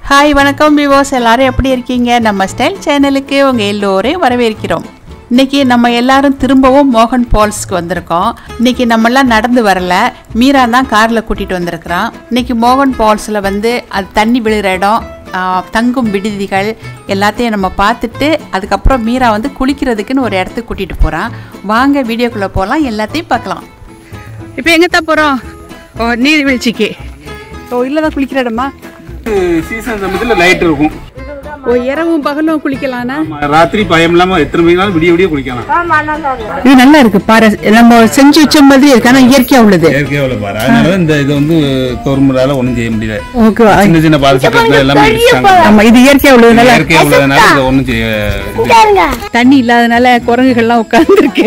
Hi வணக்கம் விவோஸ் எல்லாரும் எப்படி இருக்கீங்க நம்ம ஸ்டைல் சேனலுக்கு உங்கள் எல்லோரையும் வரவேற்கிறோம் இன்னைக்கு நம்ம எல்லாரும் திரும்பவும் மோகன் ஃபால்ஸ்க்கு வந்திருக்கோம் இன்னைக்கு நம்மெல்லாம் நடந்து வரல மீரா தான் காரில் கூட்டிகிட்டு வந்திருக்கிறான் இன்னைக்கு மோகன் ஃபால்ஸில் வந்து அது தண்ணி விழுகிற இடம் ஆ, தங்கும் விடுதிகள் எல்லாத்தையும் நம்ம பார்த்துட்டு அதுக்கப்புறம் மீரா வந்து குளிக்கிறதுக்குன்னு ஒரு இடத்துக்கு கூட்டிகிட்டு போகிறான் வாங்க வீடியோக்குள்ளே போகலாம் எல்லாத்தையும் பார்க்கலாம் இப்போ எங்கே தான் போகிறோம் ஓ நீர்வீழ்ச்சிக்கு ஓ இல்லை தான் குளிக்கிற இடமா சீசன் சமயத்தில் லைட் இருக்கும் ஓ இரவும் பகலும் குளிக்கலாம்னா ஆமா, ராத்திரி பயம் இல்லாம எத்தனை மணினாலும் விடிய விடிய குளிக்கலாம் இது நல்லா இருக்கு பாரு நம்ம செஞ்சு வச்ச மாதிரி இருக்கு ஆனா இயற்கையா உள்ளது இயற்கையா உள்ள பாரு அதனால இந்த இது வந்து கவர்மெண்டால ஒண்ணும் செய்ய முடியல ஓகே சின்ன சின்ன பாலசட்டத்துல எல்லாமே இடிச்சிட்டாங்க. ஆமா இது இயற்கையா உள்ளதுனால இயற்கையா உள்ளதுனால இதை ஒண்ணும் செய்ய தண்ணி இல்லாதனால குரங்குகள்லாம் உட்கார்ந்துருக்கு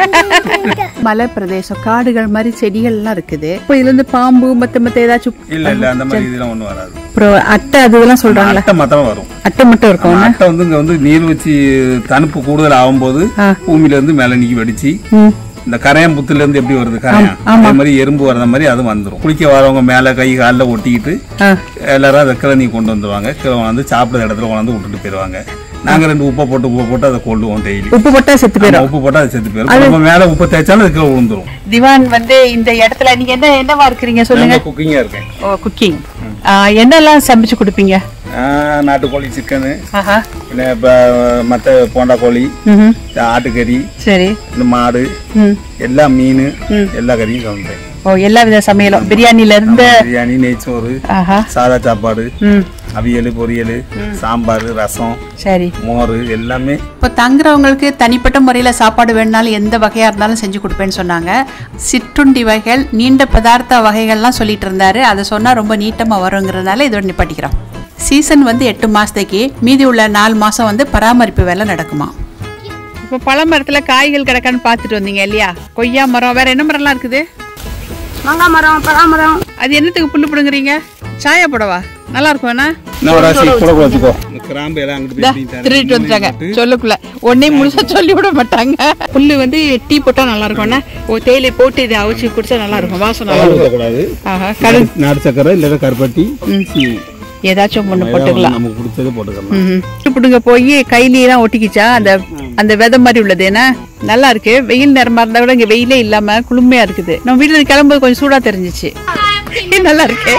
மலை பிரதேசம் காடுகள் மாதிரி செடிகள் எல்லாம் இருக்குது இப்போ இதுல இருந்து பாம்பு மத்த மத்த ஏதாச்சும் இல்ல இல்ல அந்த மாதிரி இதெல்லாம் ஒண்ணும் வராது அப்புறம் அட்டை அது இதெல்லாம் சொல்றாங்களா அட்டை மத்தம் வரும் அட்டை மட்டும் இருக்கும் அட்டை வந்து இங்க வந்து நீர் வச்சு தணுப்பு கூடுதல் ஆகும்போது பூமியில இருந்து மேல நீக்கி வெடிச்சு ம். இந்த கரையான் புத்துல இருந்து எப்படி வருது கரையான் அதே மாதிரி எறும்பு வர்ற மாதிரி அதுவும் வந்துரும் குளிக்க வரவங்க மேல கை காலில் ஒட்டிக்கிட்டு ஆ. எல்லாரும் அதை கிளநீ கொண்டு வந்துருவாங்க கிளை வந்து சாப்பிடுற இடத்துல கொண்டாந்து விட்டுட்டு போயிருவாங்க நாங்க ரெண்டு உப்பை போட்டு உப்பை போட்டு அதை கொள்ளுவோம் டெய்லி உப்பு போட்டா செத்து போயிடும் உப்பு போட்டா அது செத்து போயிரும் நம்ம மேல உப்பு தேய்ச்சாலும் அது கீழே விழுந்துரும் திவான் வந்து இந்த இடத்துல நீங்க என்ன என்னவா இருக்கிறீங்க சொல்லுங்க குக்கிங்கா இருக்கேன் ஓ குக்கிங் என்னெல்லாம் சமைச்சு கொடுப்பீங்க ஆஹ் நாட்டுக்கோழி சிக்கனு ஆஹா பின்ன இப்போ மற்ற போண்டா கோழி ம்ஹும். ஆட்டுக்கறி சரி இந்த மாடு ம் எல்லா மீன் எல்லா கறியும் சமைப்பேன் ஓ எல்லா வித சமையலும் பிரியாணில இருந்து பிரியாணி நெய்ச்சோறு ஆஹா சாதா சாப்பாடு ம் அவியல் பொரியல் சாம்பார் ரசம் சரி மோர் எல்லாமே இப்போ தங்குறவங்களுக்கு தனிப்பட்ட முறையில் சாப்பாடு வேணுனாலும் எந்த வகையாக இருந்தாலும் செஞ்சு கொடுப்பேன்னு சொன்னாங்க சிற்றுண்டி வகைகள் நீண்ட பதார்த்த வகைகள்லாம் சொல்லிட்டு இருந்தாரு அதை சொன்னால் ரொம்ப நீட்டமாக வருங்கிறதுனால இதோட நிப்பாட்டிக்கிறோம் சீசன் வந்து எட்டு மாதத்துக்கு மீதி உள்ள நாலு மாதம் வந்து பராமரிப்பு வேலை நடக்குமா இப்போ பழ மரத்தில் காய்கள் கிடக்கான்னு பார்த்துட்டு வந்தீங்க இல்லையா கொய்யா மரம் வேற என்ன மரம்லாம் இருக்குது மாங்காய் மரம் பலா மரம் அது என்னத்துக்கு புல்லு பிடுங்குறீங்க சாயா போடவா நல்லா இருக்கும் வேணா என்ன ஒரு ராசி கூட கூட வச்சுக்கோ இந்த கிராம்பு எல்லாம் அங்கிட்டு போய் இப்படி தர- திருட்டு வந்துட்டாங்க சொல்லுக்குள்ள உடனே முழுசா சொல்லி விட மாட்டாங்க புல்லு வந்து டீ போட்டா நல்லா இருக்கும்னா ஓ தேயிலை போட்டு இதை அவிச்சு குடிச்சா நல்லா இருக்கும் வாசம் நல்லா பால் இருக்கும் ஊத்தக்கூடாது ஆஹா கரு நாட்டு சக்கரை இல்லைன்னா கருப்பட்டி சீனி. ஏதாச்சும் ஒண்ணு ஏதாவது போட்டுக்கலாம் நமக்கு பிடிச்சது போட்டுக்கலாம் ம் பிடுங்க போய் கையிலாம் ஒட்டிக்கிச்சா அந்த அந்த விதை மாதிரி உள்ளது என்ன நல்லா இருக்கு வெயில் நேரமா இருந்தா கூட இங்க வெயிலே இல்லாம குளுமையா இருக்குது நம்ம வீட்டுல இருந்து கிளம்பும்போது கொஞ்சம் சூடா தெரிஞ்சிச்சு நல்லா இருக்கு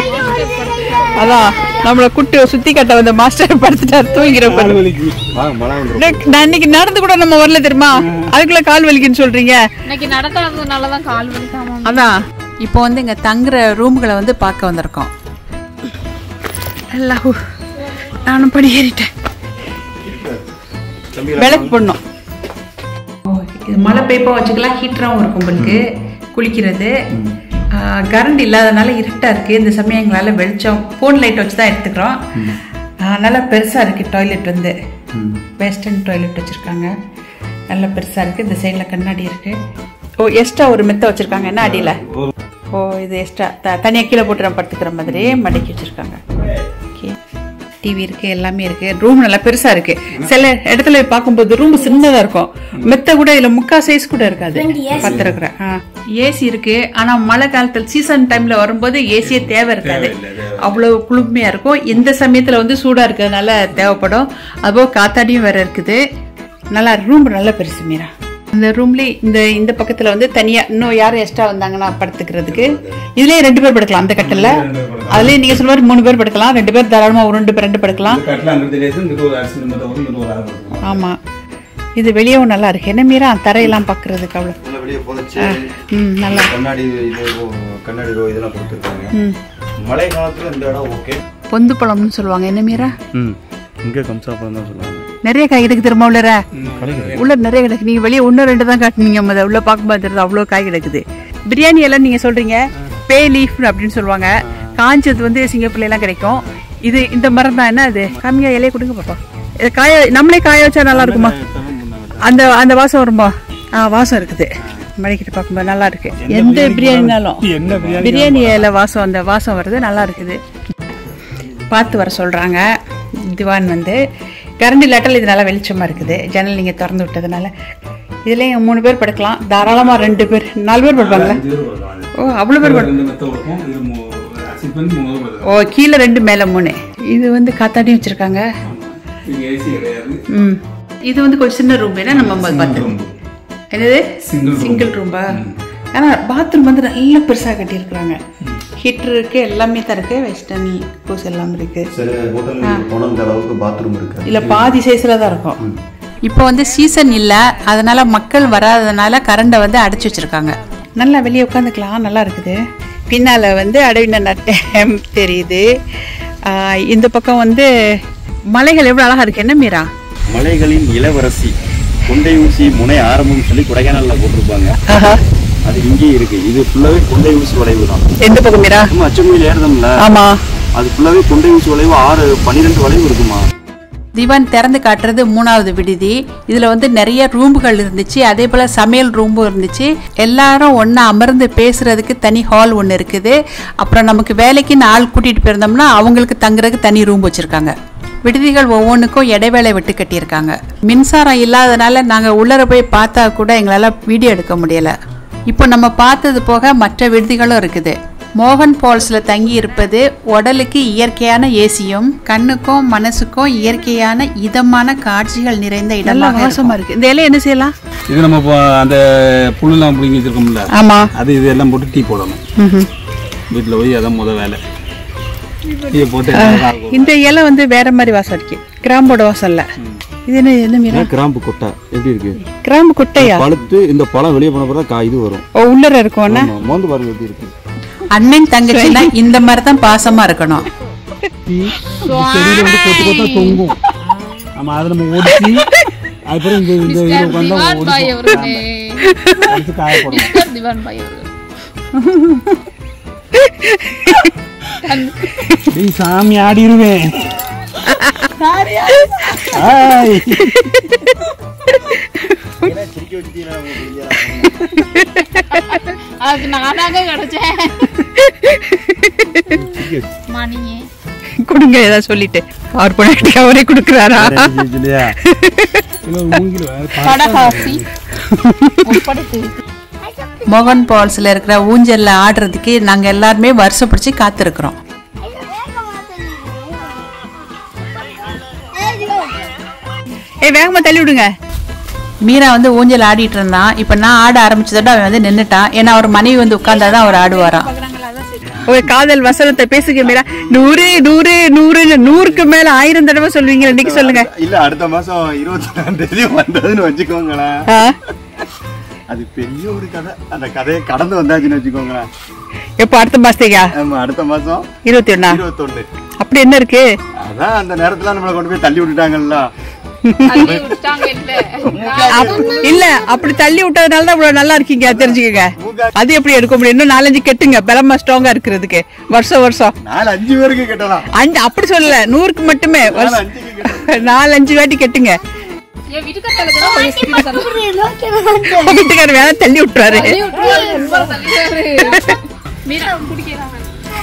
அதான் நம்மள குட்டி சுத்தி கட்ட வந்த மாஸ்டர் படுத்துட்டாரு தூங்கிற பாரு. வாங்க மழை வந்துரும். டேய், நான் இன்னைக்கு நடந்து கூட நம்ம வரல தெரியுமா அதுக்குள்ள கால் வலிக்குன்னு சொல்றீங்க இன்னைக்கு நடக்கிறதுனால தான் கால் வலிக்காம அதான் இப்போ வந்து இங்க தங்குற ரூம்களை வந்து பார்க்க வந்திருக்கோம் எல்லாம் ஊ, நானும் படி ஏறிட்டேன் விளக்கு போடணும் இது மழை பெய்ப்பா வச்சுக்கலாம் ஹீட்டராகவும் இருக்கும் உங்களுக்கு குளிக்கிறது கரண்ட் இல்லாதனால இருட்டா இருக்கு இந்த சமயம் எங்களால் வெளிச்சம் ஃபோன் லைட் வச்சு தான் எடுத்துக்கிறோம் ஆ, நல்லா பெருசா இருக்கு டாய்லெட் வந்து வெஸ்டர்ன் டாய்லெட் வச்சிருக்காங்க நல்லா பெருசா இருக்கு இந்த சைடில் கண்ணாடி இருக்கு ஓ எக்ஸ்ட்ரா ஒரு மெத்த வச்சிருக்காங்க என்ன அடியில ஓ இது எக்ஸ்ட்ரா த தனியாக கீழே போட்டு நம்ம படுத்துக்கிற மாதிரி மடக்கி வச்சிருக்காங்க ஓகே டிவி இருக்கு எல்லாமே இருக்கு ரூம் நல்லா பெருசா இருக்கு சில இடத்துல போய் பார்க்கும்போது ரூம் சின்னதா இருக்கும் மெத்த கூட இல்ல முக்கா சைஸ் கூட இருக்காது பார்த்துருக்குறேன் ஏசி இருக்கு ஆனா மழை காலத்துல சீசன் டைம்ல வரும்போது ஏசியே தேவை இருக்காது அவ்வளவு குளுமையா இருக்கும் எந்த சமயத்துல வந்து சூடா இருக்கிறதுனால தேவைப்படும் அதுபோக காத்தாடியும் வேற இருக்குது நல்லா ரூம் நல்லா பெருசு மீரா இந்த ரூம்ல இந்த இந்த பக்கத்துல வந்து தனியா இன்னும் யாரும் எக்ஸ்ட்ரா வந்தாங்கன்னா படுத்துக்கிறதுக்கு இதுலயே ரெண்டு பேர் படுக்கலாம் அந்த கட்டில்ல அதுலயே நீங்க சொல்ற மாதிரி மூணு பேர் படுக்கலாம் ரெண்டு பேர் தாராளமா ஒரு ரெண்டு பேர் ரெண்டு படுக்கலாம் இந்த கட்டில் அங்கிட்டு லேசு, இங்கிட்டு ஒரு அரிசி நிமிடம் வரும், இங்கிட்டு ஒரு ஆள் இருக்கும். ஆமா இது வெளியவும் நல்லா இருக்கு என்ன மீரா தரையெல்லாம் பாக்குறதுக்கு அவ்வளவு உள்ள வெளியே புதைச்சு ம் நல்லா கண்ணாடி இது கண்ணாடி ரோ இதெல்லாம் கொடுத்துருக்காங்க மழை காலத்துல இந்த இடம் ஓகே பொந்து பழம்னு சொல்லுவாங்க என்ன மீரா ம் இங்கே கம்சாப்பழம் தான் சொல்லுவாங்க நிறைய காய் கிடக்கு திரும்ப உள்ளர உள்ள நிறைய கிடக்கு நீங்க வெளியே ஒன்று ரெண்டு தான் காட்டுனீங்க முத உள்ள பார்க்கும்போது தெரியுது அவ்வளோ காய் கிடக்குது பிரியாணி எல்லாம் நீங்க சொல்றீங்க பே லீஃப் அப்படின்னு சொல்லுவாங்க காஞ்சது வந்து சிங்கப்பூர்ல எல்லாம் கிடைக்கும் இது இந்த மரம் தான் என்ன அது கம்மியா இலைய கொடுங்க பாப்பா இது காய நம்மளே காய வச்சா நல்லா இருக்குமா அந்த அந்த வாசம் வருமா ஆ வாசம் இருக்குது மடிக்கிட்டு பார்க்கும்போது நல்லா இருக்கு எந்த பிரியாணினாலும் என்ன பிரியாணி பிரியாணி இலை வாசம் அந்த வாசம் வருது நல்லா இருக்குது பார்த்து வர சொல்கிறாங்க திவான் வந்து கரண்ட் இல்லாட்டால் இது நல்லா வெளிச்சமாக இருக்குது ஜன்னல் நீங்கள் திறந்து விட்டதுனால இதுலேயும் மூணு பேர் படுக்கலாம் தாராளமாக ரெண்டு பேர் நாலு பேர் படுப்பாங்களா அஞ்சு பேர் வருவாங்க. ஓ அவ்வளோ பேர் படு ரெண்டு மெத்த இருக்கும், இது மூ- செட் பண்ணி மூணு ரூபா ஓ கீழே ரெண்டு மேலே மூணு இது வந்து காத்தாடியும் வச்சுருக்காங்க இது ஏசி கிடையாது ம் இது வந்து கொஞ்சம் சின்ன ரூம் ஏன்னா நம்ம முதல்ல பார்த்து room. என்னது Single room. சிங்கிள் ரூம்பா ஆனால் பாத்ரூம் வந்து நல்லா பெருசாக கட்டியிருக்கிறாங்க ஹீட்ரு இருக்கு எல்லாமே தான் இருக்கு வெஸ்டர்ன் கோஸ் எல்லாமே இருக்கு சில ஹோட்டல் போன அந்த அளவுக்கு பாத்ரூம் இருக்கு இல்லை பாதி சைஸில் தான் இருக்கும் இப்போ வந்து சீசன் இல்லை அதனால மக்கள் வராதனால கரண்டை வந்து அடைச்சி வச்சிருக்காங்க நல்லா வெளியே உட்காந்துக்கலாம் நல்லா இருக்குது பின்னால் வந்து அடவின டேம் தெரியுது ஆஹ் இந்த பக்கம் வந்து மலைகள் எவ்வளோ அழகா இருக்கு என்ன மீரா மலைகளின் இளவரசி கொண்டை ஊசி முனை ஆரம்பம் சொல்லி கொடைக்கானல்ல போட்டிருப்பாங்க அது இங்கேயே இருக்கு இது ஃபுல்லாவே கொண்டை ஊசி வளைவு தான் எந்த பக்கம் மீரா நம்ம அச்சங்குடியில் ஏறுதோம்ல ஆமா அது ஃபுல்லாவே கொண்டை ஊசி வளைவு ஆறு பன்னிரெண்டு வளைவு இருக்குமா திவான் திறந்து காட்டுறது மூணாவது விடுதி இதில் வந்து நிறைய ரூம்கள் இருந்துச்சு அதே போல் சமையல் ரூமும் இருந்துச்சு எல்லாரும் ஒன்றா அமர்ந்து பேசுறதுக்கு தனி ஹால் ஒன்று இருக்குது அப்புறம் நமக்கு வேலைக்குன்னு ஆள் கூட்டிகிட்டு போயிருந்தோம்னா அவங்களுக்கு தங்குறதுக்கு தனி ரூம் வச்சுருக்காங்க விடுதிகள் ஒவ்வொன்றுக்கும் இடைவேளை விட்டு கட்டியிருக்காங்க மின்சாரம் இல்லாதனால நாங்கள் உள்ளர போய் பார்த்தா கூட எங்களால் வீடியோ எடுக்க முடியலை இப்போ நம்ம பார்த்தது போக மற்ற விடுதிகளும் இருக்குது மோகன் ஃபால்ஸில் தங்கி இருப்பது உடலுக்கு இயற்கையான ஏசியும் கண்ணுக்கும் மனசுக்கும் இயற்கையான இதமான காட்சிகள் நிறைந்த இடமாக வாசமா இருக்கு இந்த இலை என்ன செய்யலாம் இது நம்ம இப்போ அந்த புல்லுலாம் பிடிங்கி வச்சிருக்கோம்ல ஆமா அது இது எல்லாம் போட்டு டீ போடணும் வீட்டில் போய் அதான் முத வேலை டீயை போட்டு அழகா இருக்கும். இந்த இலை வந்து வேற மாதிரி வாசம் இருக்கு கிராம்போட வாசம் இல்ல இது என்ன என்ன மீரா கிராம்பு கொட்டை எப்படி இருக்கு கிராம்பு குட்டையா பழுத்து இந்த பழம் வெளியே போன பிறகு கா- இது வரும் ஓ உள்ளர இருக்கும் ஆமா, மோந்து பாருங்க எப்படி இருக்கு அண்ணன் தங்கச்சினா இந்த மாதிரி தான் பாசமா இருக்கணும் செடியில வந்து கொத்து கொத்தா தொங்கும் ஆமா அதை நம்ம ஒடிச்சு அதுக்கப்புறம் இந்த இந்த இது உட்காந்து திவான் பாய் அவர்களே ஒடிச்சு காய போடணும் மிஸ்டர் திவான் பாய் அவர்கள் டேய் சாமி ஆடிருவேன் ஆய். அதுக்கு நானாக கிடைச்சேன் மணியே கொடுங்க ஏதாவது சொல்லிட்டு அவர் பொண்ணாட்டி அவரே கொடுக்குறாரா இல்லையா இல்ல மூங்கில் வேற கடகாசி ஒப்படைத்து மோகன் ஃபால்ஸ்ல இருக்கிற ஊஞ்சல்ல ஆடுறதுக்கு நாங்க எல்லாருமே வருஷம் பிடிச்சி காத்திருக்கிறோம் ஏ வேகமா தள்ளி விடுங்க மீரா வந்து ஊஞ்சல் ஆடிட்டு இருந்தான் இப்ப நான் ஆட ஆரம்பிச்சதோட அவன் வந்து நின்னுட்டான் ஏன்னா அவர் மனைவி வந்து உட்கார்ந்தாதான் அவர் ஆடுவாராம் ஒரு காதல் வசனத்தை பேசுங்க மீரா நூறு நூறு நூறு நூறுக்கு மேல ஆயிரம் தடவை சொல்லுவீங்க இன்னைக்கு சொல்லுங்க இல்ல அடுத்த மாசம் இருபத்தி ரெண்டாம் தேதி வந்ததுன்னு வச்சுக்கோங்களேன் ஆ? அது பெரிய ஒரு கதை அந்த கதையை கடந்து வந்தாச்சுன்னு வச்சுக்கோங்களேன் எப்போ அடுத்த மாசத்துக்கா ஆமா அடுத்த மாசம் இருபத்தி ஒண்ணா இருபத்தொன்னு அப்படி என்ன இருக்கு அதான் அந்த நேரத்துல நம்மளை கொண்டு போய் தள்ளி விட்டுட்டாங்கல்ல தள்ளி விட்டாங்க இல்ல அப்- இல்ல அப்படி தள்ளி விட்டதுனால தான் இவ்வளவு நல்லா இருக்கீங்க தெரிஞ்சுக்கங்க அது எப்படி எடுக்க முடியும் இன்னும் நாலஞ்சு கெட்டுங்க பலமா ஸ்ட்ராங்கா இருக்கிறதுக்கு வருஷம் வருஷம் நாலு அஞ்சு பேருக்கு கட்டலாம் அஞ்சு அப்படி சொல்லல நூறுக்கு மட்டுமே நாலு வருஷம் அஞ்சுக்கு கட்டலாம் நாலு அஞ்சு வாட்டி கெட்டுங்க என் வீட்டுக்காரங்களுக்கு தான் கொஞ்சம் speed தரணும். உங்க வீட்டுக்காரர் வேணா தள்ளி விட்டுறாரு தள்ளி விட்டுருவாரு, ரொம்ப தள்ளிட்டாரு. மீரா குடிக்கிறாங்க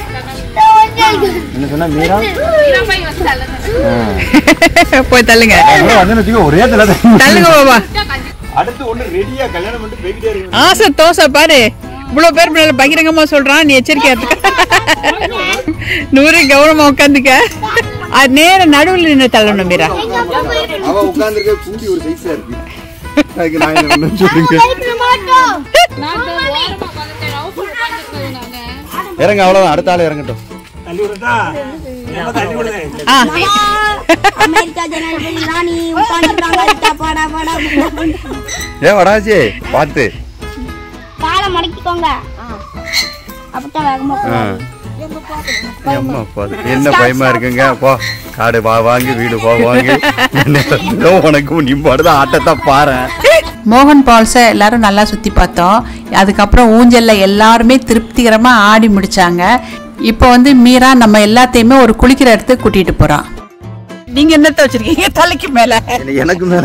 என்ன சொன்னா மீரா மீரா பாய் வந்து தள்ளுங்க போய் தள்ளுங்க வந்து வச்சுக்கோ ஒரே தலை தள்ளுங்க பாபா அடுத்து ஒண்ணு ரெடியா கல்யாணம் பண்ணிட்டு போய்கிட்டே இருக்கு ஆசை தோசை பாரு இவ்வளவு பேர் முன்னால பகிரங்கமா சொல்றான் நீ எச்சரிக்கையா இருக்க நூறு கவனமா உட்காந்துக்க அது நேர நடுவுல நின்று தள்ளணும் மீரா அவ உட்கார்ந்துருக்க கூடி ஒரு சைஸா இருக்கு அதுக்கு நான் என்ன பண்ண சொல்றீங்க நான் இந்த ஓரமா உட்கார்ந்துட்டேன். ரவுஃப் உட்கார்ந்துருக்காங்க நாங்க. இறங்க அவ்வளவுதான் அடுத்த ஆள் இறங்கட்டும் ஆ அமெரிக்கா ஜனாதிபதி ராணி உட்காந்துருக்காங்க போடா போடா ஏன் வடாச்சி பார்த்து காலை மடக்கிக்கோங்க அப்பதான் வேகமா போகும். அம்மா பாது என்ன பயமா இருக்குங்க போ காடு வா வாங்கி வீடு போ வாங்கி என்ன உனக்கு நீ பாடுதான் ஆட்டத்தை பாரு மோகன் ஃபால்ஸை எல்லாரும் நல்லா சுற்றி பார்த்தோம் அதுக்கப்புறம் ஊஞ்சல்ல எல்லாருமே திருப்திகரமாக ஆடி முடிச்சாங்க இப்போ வந்து மீரா நம்ம எல்லாத்தையுமே ஒரு குளிக்கிற இடத்துக்கு கூட்டிட்டு போறான் நீங்க என்னத்த வச்சிருக்கீங்க தலைக்கு மேல எனக்கு மேல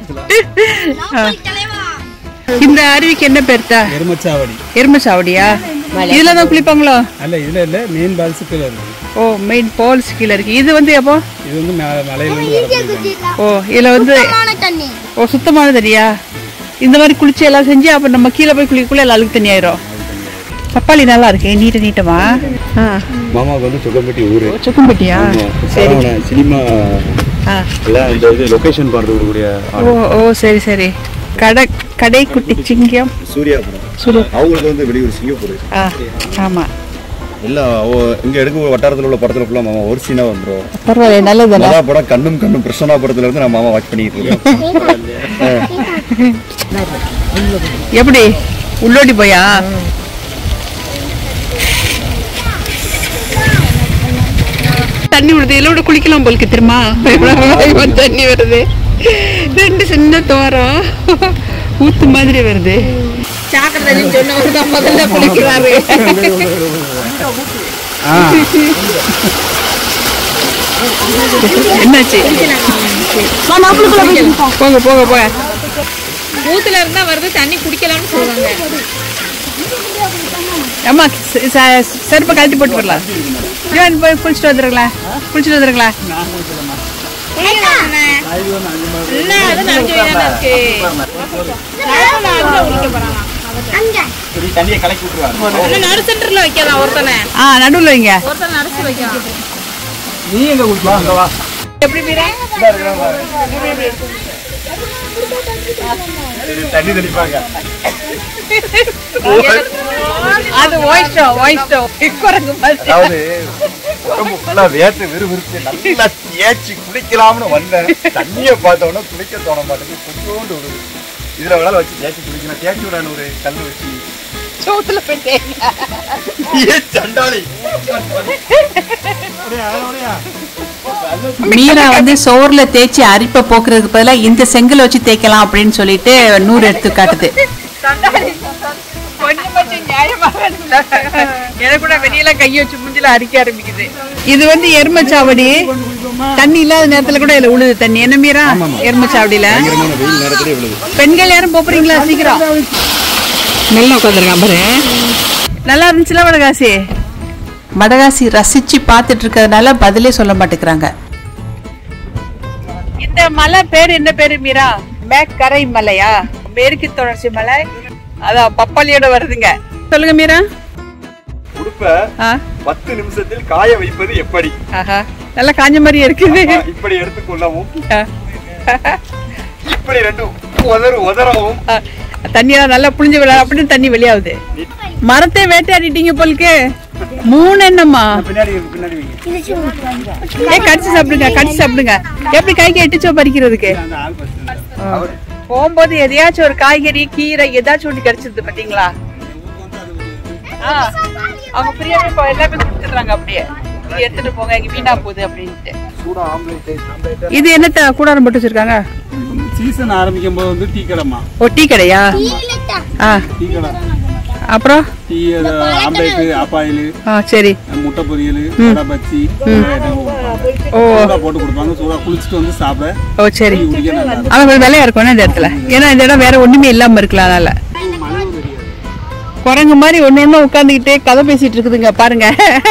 இந்த அருவிக்கு என்ன பேர்த்தா எருமச்சாவடி எருமசாவடியா இதுல தான் குளிப்பாங்களோ அல்ல இதுல இல்ல மெயின் பால்ஸ் கீழே இருக்கு ஓ மெயின் ஃபால்ஸ் கீழே இருக்கு இது வந்து எப்போ இது வந்து ம- மலையில இருந்து வரக்கூடிய ஓ இதுல வந்து சுத்தமான தண்ணி ஓ சுத்தமான தண்ணியா இந்த மாதிரி குளிச்சு எல்லாம் செஞ்சு அப்ப நம்ம கீழே போய் குளிக்கக்குள்ள எல்லாம் அழுக்கு தண்ணி ஆயிரும் பப்பாளி நல்லா இருக்கே நீட்ட நீட்டமா ஆ மாமாவுக்கு வந்து சுக்கம்பட்டி ஊரு சுக்கும்பட்டியா சரி சரவண சினிமா ஆ எல்லாம் இந்த இது லொகேஷன் பார்த்து கூடிய ஓ ஓ சரி சரி கடை கடை குட்டி சிங்கம் சூர்யா படம் சூர்யா. அவங்களுக்கு வந்து வெளியூர் சிங்கப்பூர் ஆ ஆமாம் எல்லாம் அவ- இங்க எடுக்க வட்டாரத்தில் உள்ள படத்துல ஃபுல்லாக மாமா ஒரு சீனா வந்துடும் பரவாயில்ல நல்லதுண்ணா மகா படம் கண்ணும் கண்ணும் பிரசன்னா படத்துல இருந்து நான் மாமா வாட்ச் பண்ணிட்டு இருக்கேன் எப்படி உள்ளோடி போயா தண்ணி விடுது இதில் விட குளிக்கலாம் போலுக்கு திரும்ப தண்ணி வருது ரெண்டு சின்ன தோரம் ஊத்து மாதிரி வருது சாக்கடை சொன்னவர் தான் முதல்ல குளிக்கிறாரு என்னாச்சு போங்க போங்க போங்க ஊத்துல இருந்தா வருது தண்ணி குடிக்கலாம்னு சொல்லுவாங்க அம்மா செ- செ- செருப்பை கழட்டி போட்டு வரலாம் ஜோன் போய் குளிச்சுட்டு வந்துருங்களா குளிச்சுட்டு வந்துருங்களா என்ன அது நனைஞ்சு தானே இருக்கு இன்னும் நடு சென்டர்ல வைக்கலாம் ஒருத்தனை ஆ நடுவில் வைங்க ஒருத்தனை நடிச்சு வைக்கலாம் எப்படி மீரா தண்ணி தெளிப்பாங்க அது வாய்ஸ்டோ வாய்ஸ்டோ குரங்கு மாதிரி அதாவது உடம்பு ஃபுல்லா வேர்த்து விறுவிறுத்து நல்லா தேய்ச்சி குளிக்கலாம்னு வந்தேன் தண்ணியை பார்த்த உடனே குளிக்க தோண மாட்டேங்குது கொஞ்சோண்டு விடுது இதுல வேணால வச்சு தேய்ச்சி குளிக்கலாம் தேய்ச்சி விடான்னு ஒரு கல் வச்சு சோத்துல போயிட்டேன் ஏ சண்டாளி மீரா வந்து சோறுல தேய்ச்சி அரிப்பை போக்குறதுக்கு பதிலாக இந்த செங்கல் வச்சு தேய்க்கலாம் அப்படின்னு சொல்லிட்டு நூறு எடுத்து காட்டுது எனக்கு கூட வெளியில கைய வச்சு மூஞ்சில அரிக்க ஆரம்பிக்குது இது வந்து எருமச்சாவடி தண்ணி இல்லாத நேரத்துல கூட இதுல உழுது தண்ணி என்ன மீரா எருமச்சாவடியில பயங்கரமான வெயில் நேரத்திலே விழுது பெண்கள் யாரும் போறீங்களா சீக்கிரம் நல்லா உட்காந்துருக்கான் பாரு நல்லா இருந்துச்சுல வடகாசி வடகாசி ரசிச்சு பார்த்துட்டு இருக்கிறதுனால பதிலே சொல்ல மாட்டேங்கிறாங்க இந்த மலை பேர் என்ன பேரு மீரா மேக்கரை மலையா மேற்கு தொடர்ச்சி மலை அதான் பப்பாளியோட வருதுங்க சொல்லுங்க மீரா உடுப்ப ஆ பத்து நிமிஷத்தில் காய வைப்பது எப்படி ஆஹா நல்லா காஞ்ச மாதிரி இருக்குது இப்படி எடுத்துக்கொள்ளவும் ஆ. இப்படி ரெண்டும் உதறு உதறவும் ஆ, தண்ணியெல்லாம் நல்லா புளிஞ்சு விட அப்படின்னு தண்ணி வெளியாகுது மரத்தை வேட்டையாடிட்டீங்க போலுக்கு மூணு என்னம்மா பின்னாடி பின்னாடி வைங்க ஏ கடிச்சு சாப்பிடுங்க கடிச்சு சாப்பிடுங்க எப்படி கைக்கு எட்டுச்சோ பறிக்கிறதுக்கு அந்த ஆள் பஸ் போகும்போது எதையாச்சும் ஒரு காய்கறி கீரை ஏதாச்சும் ஒண்ணு கிடைச்சிருது பாத்தீங்களா ஆ, அவங்க ஃப்ரீயாவே இப்போ எல்லாமே கொடுத்துடுறாங்க அப்படியே இது எடுத்துட்டு போங்க இங்க வீணா போகுது அப்படின்ட்டு சூடா ஆம்லேட் இது என்னத்த கூடாரம் போட்டு வச்சிருக்காங்க சீசன் ஆரம்பிக்கும் போது வந்து டீ கடைமா ஓ டீ கடையா ஆ டீ கடை அப்புறம் டீ அது ஆம்லேட் ஆப்பாயில் ஆ சரி முட்டை பொரியல் வடை பச்சி ஓ சூடா போட்டு கொடுப்பாங்க சூடா குளிச்சுட்டு வந்து சாப்பிட ஓ சரி டீ குடிக்க நல்லா இருக்கும் அவன் கொஞ்சம் விலையா இருக்கும் இந்த இடத்துல ஏன்னா இந்த இடம் வேற ஒண்ணுமே இல்லாம இருக்கலாம் அதனால குரங்கு மாதிரி ஒண்ணு ஒண்ணு உட்காந்துக்கிட்டே கதை பேசிட்டு இருக்குதுங்க பாருங்க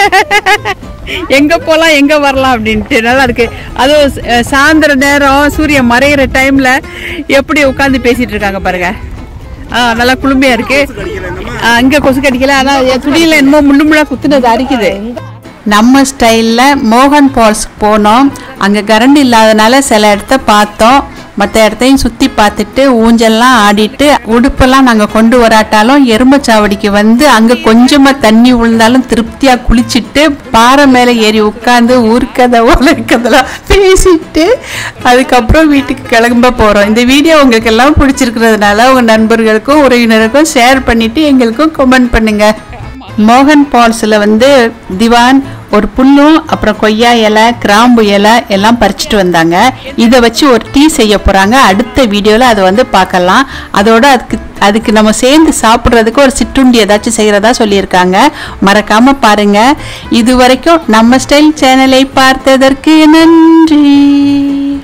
எங்க போலாம் எங்க வரலாம் அப்படின்ட்டு நல்லா இருக்கு அதுவும் ச- சாயந்தர நேரம் சூரியன் மறையிற டைம்ல எப்படி உட்காந்து பேசிட்டு இருக்காங்க பாருங்க ஆ நல்லா குளுமையா இருக்கு ஆ, இங்க கொசு கடிக்கல ஆனா என் துணியில என்னமோ முள்ளு முள்ளா குத்துனது அரிக்குது நம்ம ஸ்டைலில் மோகன் ஃபால்ஸ்க்கு போனோம் அங்கே கரண்ட் இல்லாதனால சில இடத்த பார்த்தோம் மற்ற இடத்தையும் சுற்றி பார்த்துட்டு ஊஞ்சல்லாம் ஆடிட்டு உடுப்பெல்லாம் நாங்கள் கொண்டு வராட்டாலும் எருமச்சாவடிக்கு வந்து அங்கே கொஞ்சமாக தண்ணி விழுந்தாலும் திருப்தியாக குளிச்சுட்டு பாறை மேலே ஏறி உட்காந்து ஊர்க்கதை உலக்கதெல்லாம் பேசிட்டு அதுக்கப்புறம் வீட்டுக்கு கிளம்ப போகிறோம் இந்த வீடியோ உங்களுக்கு எல்லாம் பிடிச்சிருக்கிறதுனால உங்கள் நண்பர்களுக்கும் உறவினருக்கும் ஷேர் பண்ணிவிட்டு எங்களுக்கும் கமெண்ட் பண்ணுங்கள் மோகன் ஃபால்ஸில் வந்து திவான் ஒரு புல்லும் அப்புறம் கொய்யா இலை கிராம்பு இலை எல்லாம் பறிச்சுட்டு வந்தாங்க இதை வச்சு ஒரு டீ செய்ய போகிறாங்க அடுத்த வீடியோவில் அதை வந்து பார்க்கலாம் அதோட அதுக்கு அதுக்கு நம்ம சேர்ந்து சாப்பிட்றதுக்கு ஒரு சிற்றுண்டி ஏதாச்சும் செய்கிறதா சொல்லியிருக்காங்க மறக்காமல் பாருங்கள் இது வரைக்கும் நம்ம ஸ்டைல் சேனலை பார்த்ததற்கு நன்றி